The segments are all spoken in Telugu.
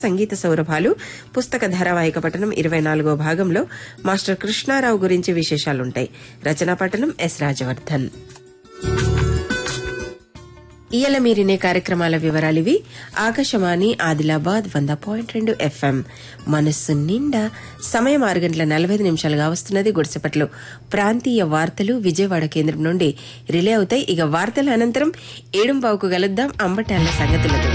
సంగీత సౌరభాలు పుస్తక ధారావాహిక పఠనం ఇరవై నాలుగో భాగంలో మాస్టర్ కృష్ణారావు గురించి విశేషాలుంటాయి రచనా పఠనం ఎస్ రాజవర్ధన్ ఇయల మీరినే కార్యక్రమాల వివరాలివి ఆకాశవాణి ఆదిలాబాద్ వంద పాయింట్ రెండు ఎఫ్ఎం మనస్సు నిండా సమయం ఆరు గంటల నలభై ఐదు నిమిషాలుగా వస్తున్నది గుడిసెపట్లో ప్రాంతీయ వార్తలు విజయవాడ కేంద్రం నుండి రిలే అవుతాయి ఇక వార్తల అనంతరం ఏడుంబావుకు కలుద్దాం అంబటాల సంగతులతో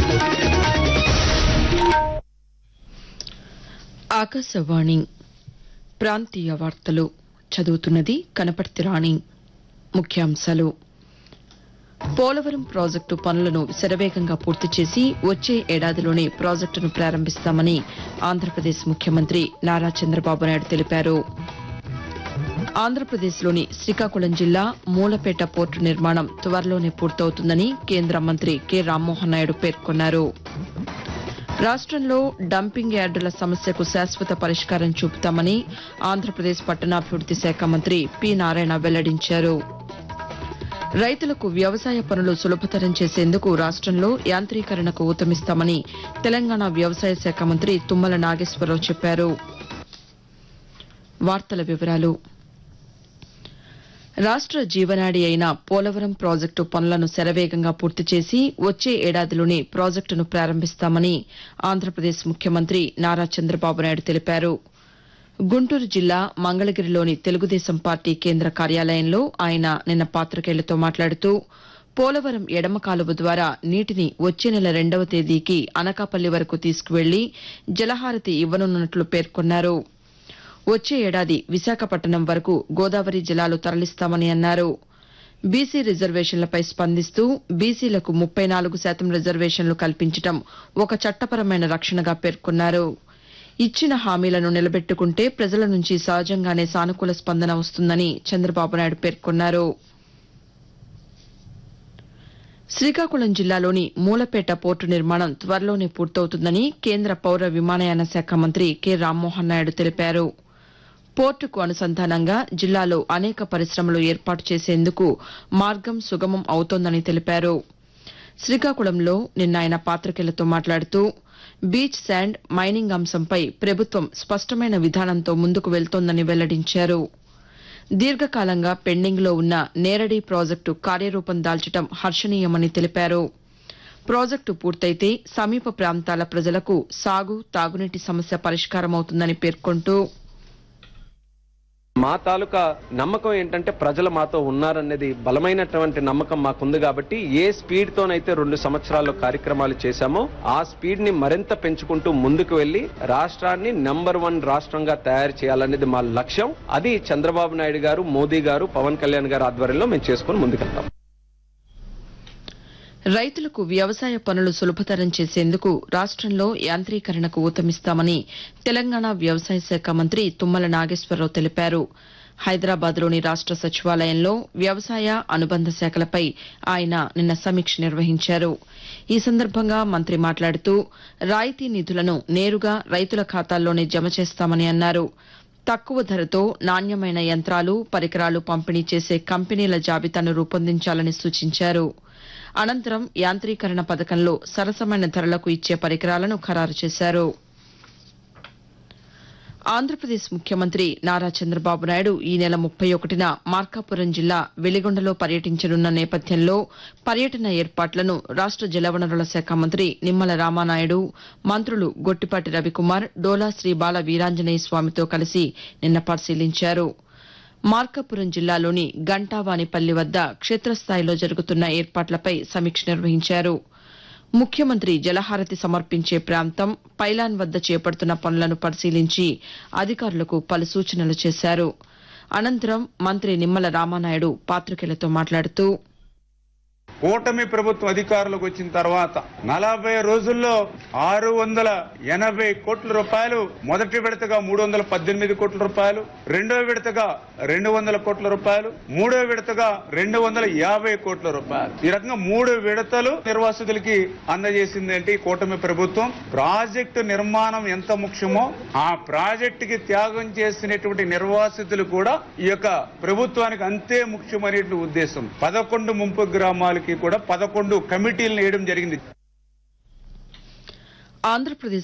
ఆకాశవాణి ప్రాంతీయ వార్తలు చదువుతున్నది కనపర్తి రాణి ముఖ్యాంశాలు పోలవరం ప్రాజెక్టు పనులను శరవేగంగా పూర్తి చేసి వచ్చే ఏడాదిలోనే ప్రాజెక్టును ప్రారంభిస్తామని ఆంధ్రప్రదేశ్ ముఖ్యమంత్రి నారా చంద్రబాబు నాయుడు తెలిపారు ఆంధ్రప్రదేశ్లోని శ్రీకాకుళం జిల్లా మూలపేట పోర్టు నిర్మాణం త్వరలోనే పూర్తవుతుందని కేంద్ర మంత్రి కె రామ్మోహన్ నాయుడు పేర్కొన్నారు రాష్టంలో డంపింగ్ యార్డుల సమస్యకు శాశ్వత పరిష్కారం చూపుతామని ఆంధ్రప్రదేశ్ పట్టణాభివృద్ది శాఖ మంత్రి పి నారాయణ వెల్లడించారు రైతులకు వ్యవసాయ పనులు సులభతరం చేసేందుకు రాష్టంలో యాంత్రీకరణకు ఊతమిస్తామని తెలంగాణ వ్యవసాయ శాఖ మంత్రి తుమ్మల నాగేశ్వరరావు చెప్పారు వార్తల వివరాలు రాష్ట జీవనాడి అయిన పోలవరం ప్రాజెక్టు పనులను శరవేగంగా పూర్తి చేసి వచ్చే ఏడాదిలోనే ప్రాజెక్టును ప్రారంభిస్తామని ఆంధ్రప్రదేశ్ ముఖ్యమంత్రి నారా చంద్రబాబు నాయుడు తెలిపారు గుంటూరు జిల్లా మంగళగిరిలోని తెలుగుదేశం పార్టీ కేంద్ర కార్యాలయంలో ఆయన నిన్న పాతికేయులతో మాట్లాడుతూ పోలవరం ఎడమ కాలువ ద్వారా నీటిని వచ్చే నెల రెండవ తేదీకి అనకాపల్లి వరకు తీసుకువెళ్లి జలహారతి ఇవ్వనున్నట్లు పేర్కొన్నారు వచ్చే ఏడాది విశాఖపట్నం వరకు గోదావరి జలాలు తరలిస్తామని అన్నారు బీసీ రిజర్వేషన్లపై స్పందిస్తూ బీసీలకు ముప్పై నాలుగు శాతం రిజర్వేషన్లు కల్పించడం ఒక చట్టపరమైన రక్షణగా పేర్కొన్నారు ఇచ్చిన హామీలను నిలబెట్టుకుంటే ప్రజల నుంచి సహజంగానే సానుకూల స్పందన వస్తుందని చంద్రబాబు నాయుడు పేర్కొన్నారు శ్రీకాకుళం జిల్లాలోని మూలపేట పోర్టు నిర్మాణం త్వరలోనే పూర్తవుతుందని కేంద్ర పౌర విమానయాన శాఖ మంత్రి కె రామ్మోహన్ నాయుడు తెలిపారు పోర్టుకు అనుసంధానంగా జిల్లాలో అనేక పరిశ్రమలు ఏర్పాటు చేసేందుకు మార్గం సుగమం అవుతోందని తెలిపారు శ్రీకాకుళంలో నిన్న ఆయన పాతికేయులతో మాట్లాడుతూ బీచ్ శాండ్ మైనింగ్ అంశంపై ప్రభుత్వం స్పష్టమైన విధానంతో ముందుకు వెళ్తోందని వెల్లడించారు దీర్ఘకాలంగా పెండింగ్లో ఉన్న నేరడి ప్రాజెక్టు కార్యరూపం దాల్చడం హర్షణీయమని తెలిపారు ప్రాజెక్టు పూర్తయితే సమీప ప్రాంతాల ప్రజలకు సాగు తాగునీటి సమస్య పరిష్కారమవుతుందని పేర్కొంటూ మా తాలూకా నమ్మకం ఏంటంటే ప్రజలు మాతో ఉన్నారనేది బలమైనటువంటి నమ్మకం మాకుంది కాబట్టి ఏ స్పీడ్ తోనైతే రెండు సంవత్సరాల్లో కార్యక్రమాలు చేశామో ఆ స్పీడ్ ని మరింత పెంచుకుంటూ ముందుకు వెళ్లి రాష్ట్రాన్ని నంబర్ వన్ రాష్ట్రంగా తయారు చేయాలనేది మా లక్ష్యం అది చంద్రబాబు నాయుడు గారు మోదీ గారు పవన్ కళ్యాణ్ గారు ఆధ్వర్యంలో మేము చేసుకుని ముందుకెళ్తాం రైతులకు వ్యవసాయ పనులు సులభతరం చేసేందుకు రాష్టంలో యాంత్రీకరణకు ఊతమిస్తామని తెలంగాణ వ్యవసాయ శాఖ మంత్రి తుమ్మల నాగేశ్వరరావు తెలిపారు హైదరాబాద్లోని రాష్ట సచివాలయంలో వ్యవసాయ అనుబంధ శాఖలపై ఆయన నిన్న సమీక్ష నిర్వహించారు ఈ సందర్భంగా మంత్రి మాట్లాడుతూ రాయితీ నిధులను నేరుగా రైతుల ఖాతాల్లోనే జమ చేస్తామని అన్నారు తక్కువ ధరతో నాణ్యమైన యంత్రాలు పరికరాలు పంపిణీ చేసే కంపెనీల జాబితాను రూపొందించాలని సూచించారు అనంతరం యాంత్రీకరణ పథకంలో సరసమైన ధరలకు ఇచ్చే పరికరాలను ఖరారు చేశారు ఆంధ్రప్రదేశ్ ముఖ్యమంత్రి నారా చంద్రబాబు నాయుడు ఈ నెల ముప్పై ఒకటిన మార్కాపురం జిల్లా వెలిగొండలో పర్యటించనున్న నేపథ్యంలో పర్యటన ఏర్పాట్లను రాష్ట జలవనరుల శాఖ మంత్రి నిమ్మల రామానాయుడు మంత్రులు గొట్టిపాటి రవికుమార్ డోలా శ్రీ బాల వీరాంజనేయ స్వామితో కలిసి నిన్న పరిశీలించారు మార్కాపురం జిల్లాలోని గంటావానిపల్లి వద్ద క్షేత్రస్థాయిలో జరుగుతున్న ఏర్పాట్లపై సమీక్ష నిర్వహించారు ముఖ్యమంత్రి జలహారతి సమర్పించే ప్రాంతం పైలాన్ వద్ద చేపడుతున్న పనులను పరిశీలించి అధికారులకు పలు సూచనలు చేశారు అనంతరం మంత్రి నిమ్మల రామానాయుడు పాతికేయులతో మాట్లాడుతూ కూటమి ప్రభుత్వం అధికారులకు వచ్చిన తర్వాత నలభై రోజుల్లో ఆరు వందల ఎనభై కోట్ల రూపాయలు మొదటి విడతగా మూడు వందల పద్దెనిమిది కోట్ల రూపాయలు రెండో విడతగా రెండు వందల కోట్ల రూపాయలు మూడో విడతగా రెండు వందల యాభై కోట్ల రూపాయలు ఈ రకంగా మూడు విడతలు నిర్వాసితులకి అందజేసింది ఏంటి కూటమి ప్రభుత్వం ప్రాజెక్టు నిర్మాణం ఎంత ముఖ్యమో ఆ ప్రాజెక్టుకి త్యాగం చేసినటువంటి నిర్వాసితులు కూడా ఈ యొక్క ప్రభుత్వానికి అంతే ముఖ్యమైనటువంటి ఉద్దేశం పదకొండు ముంపు గ్రామాలకి కూడా పదకొండు కమిటీలను వేయడం జరిగింది ఆంధ్రప్రదేశ్